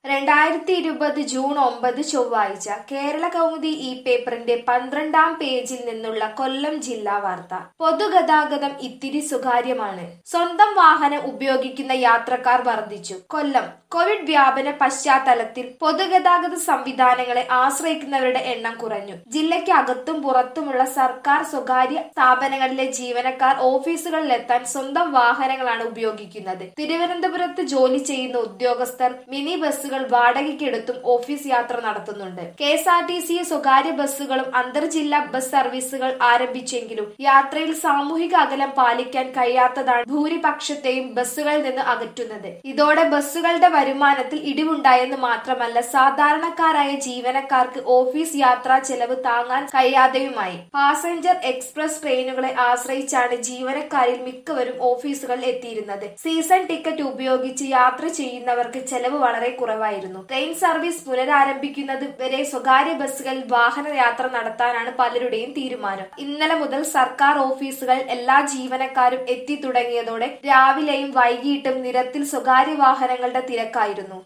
രണ്ടായിരത്തി ഇരുപത് ജൂൺ ഒമ്പത് ചൊവ്വാഴ്ച കേരള കൗമുദി ഈ പേപ്പറിന്റെ പന്ത്രണ്ടാം പേജിൽ നിന്നുള്ള കൊല്ലം ജില്ലാ വാർത്ത പൊതുഗതാഗതം ഇത്തിരി സ്വകാര്യമാണ് സ്വന്തം വാഹനം ഉപയോഗിക്കുന്ന യാത്രക്കാർ വർദ്ധിച്ചു കൊല്ലം കോവിഡ് വ്യാപന പശ്ചാത്തലത്തിൽ പൊതുഗതാഗത സംവിധാനങ്ങളെ ആശ്രയിക്കുന്നവരുടെ എണ്ണം കുറഞ്ഞു ജില്ലയ്ക്ക് അകത്തും പുറത്തുമുള്ള സർക്കാർ സ്വകാര്യ സ്ഥാപനങ്ങളിലെ ജീവനക്കാർ ഓഫീസുകളിലെത്താൻ സ്വന്തം വാഹനങ്ങളാണ് ഉപയോഗിക്കുന്നത് തിരുവനന്തപുരത്ത് ജോലി ചെയ്യുന്ന ഉദ്യോഗസ്ഥർ മിനി ബസ്സുകൾ വാടകയ്ക്കെടുത്തും ഓഫീസ് യാത്ര നടത്തുന്നുണ്ട് K S R T C സ്വകാര്യ ബസ്സുകളും അന്തർജില്ലാ ബസ് സർവീസുകൾ ആരംഭിച്ചെങ്കിലും യാത്രയിൽ സാമൂഹിക അകലം പാലിക്കാൻ കഴിയാത്തതാണ് ഭൂരിപക്ഷത്തെയും ബസ്സുകളിൽ നിന്ന് അകറ്റുന്നത് ഇതോടെ ബസ്സുകളുടെ വരുമാനത്തിൽ ഇടിവുണ്ടായെന്ന് മാത്രമല്ല സാധാരണക്കാരായ ജീവനക്കാർക്ക് ഓഫീസ് യാത്രാ ചെലവ് താങ്ങാൻ കഴിയാതെയുമായി പാസഞ്ചർ എക്സ്പ്രസ് ട്രെയിനുകളെ ആശ്രയിച്ചാണ് ജീവനക്കാരിൽ മിക്കവരും ഓഫീസുകളിൽ എത്തിയിരുന്നത് സീസൺ ടിക്കറ്റ് ഉപയോഗിച്ച് യാത്ര ചെയ്യുന്നവർക്ക് ചെലവ് വളരെ കുറവായിരുന്നു ട്രെയിൻ സർവീസ് പുനരാരംഭിക്കുന്നത് വരെ സ്വകാര്യ ബസ്സുകളിൽ വാഹന യാത്ര നടത്താനാണ് പലരുടെയും തീരുമാനം ഇന്നലെ മുതൽ സർക്കാർ ഓഫീസുകൾ എല്ലാ ജീവനക്കാരും എത്തി തുടങ്ങിയതോടെ രാവിലെയും വൈകിട്ടും നിരത്തിൽ സ്വകാര്യ വാഹനങ്ങളുടെ തിരക്കായിരുന്നു